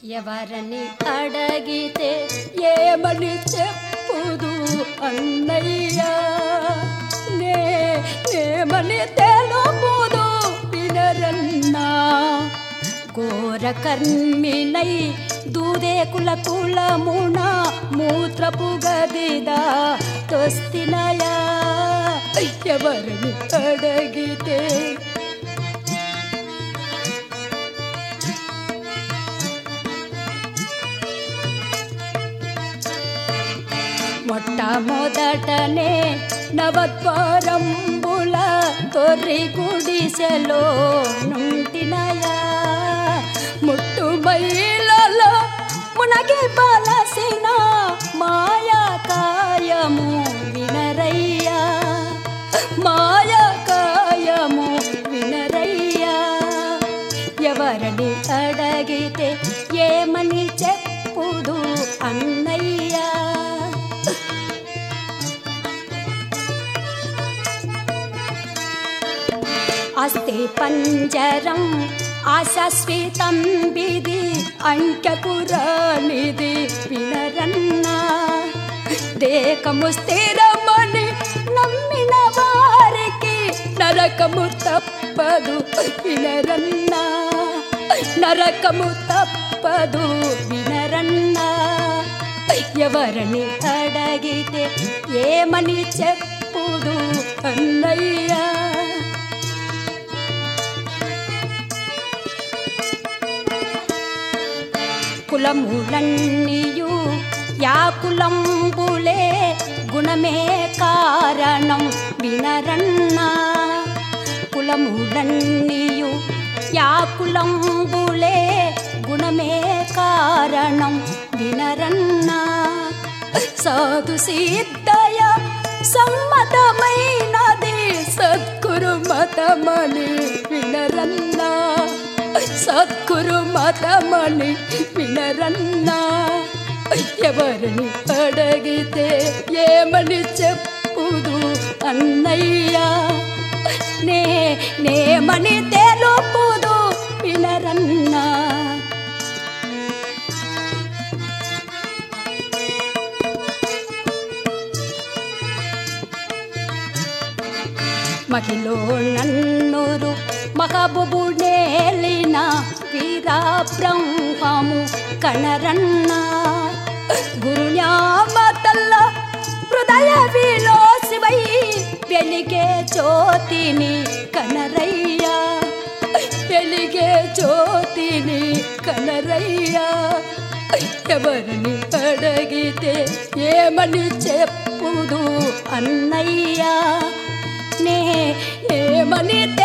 ఎవరని అడగితే ఏమని చెప్పుదు అన్నయ్య నే ఏమని తెలుపుదు వినరన్నా ఘోర కర్మినై దూదే కుల కులమున మూత్రపు గదిదా తొస్తినయా ఎవరిని అడగితే మొట్టమొదటనే నవద్వారంబుల తొర్రి గుడిసెలో నుంటినయా ముట్టు బయలలో మునగి బలసిన మాయా కాయము వినరయ్యా మాయా కాయము వినరయ్యా ఎవరని అడగితే ఏమని చెప్పుదు అన్నయ్యా అస్తి పంజరం ఆశాస్వితం బిది అంకెపురానిది వినరన్నా దేకము స్థిరమని నమ్మిన వారికి నరకము తప్పదు వినరన్నా నరకము తప్పదు వినరన్నా ఎవరని అడగితే ఏమని చెప్పుదు అన్నయ్యా కులములన్నీయు యాకులంబులే గుణమే కారణం వినరన్నా కులములన్నీయు యాకులంబులే గుణమే కారణం వినరన్నా సాధు సిద్ధయ సమ్మతమైనది సద్గురు మతమని వినరన్నా సద్గురు మతమని వినరన్నా ఎవరిని అడిగితే ఏమని చెప్పుదు అన్నయ్యా నే నేమని తెలుపుదు వినరన్నా మహిలో నన్నురు మహబుబు నేలిన వీరా బ్రహ్మము కణరన్న గురుణ్యామతల్ల హృదయ విలోసివై వెలిగే జ్యోతిని కనరయ్యా వెలిగే జ్యోతిని కనరయ్యా ఎవరిని అడిగితే ఏమని చెప్పుదు అన్నయ్యా నే ఏమని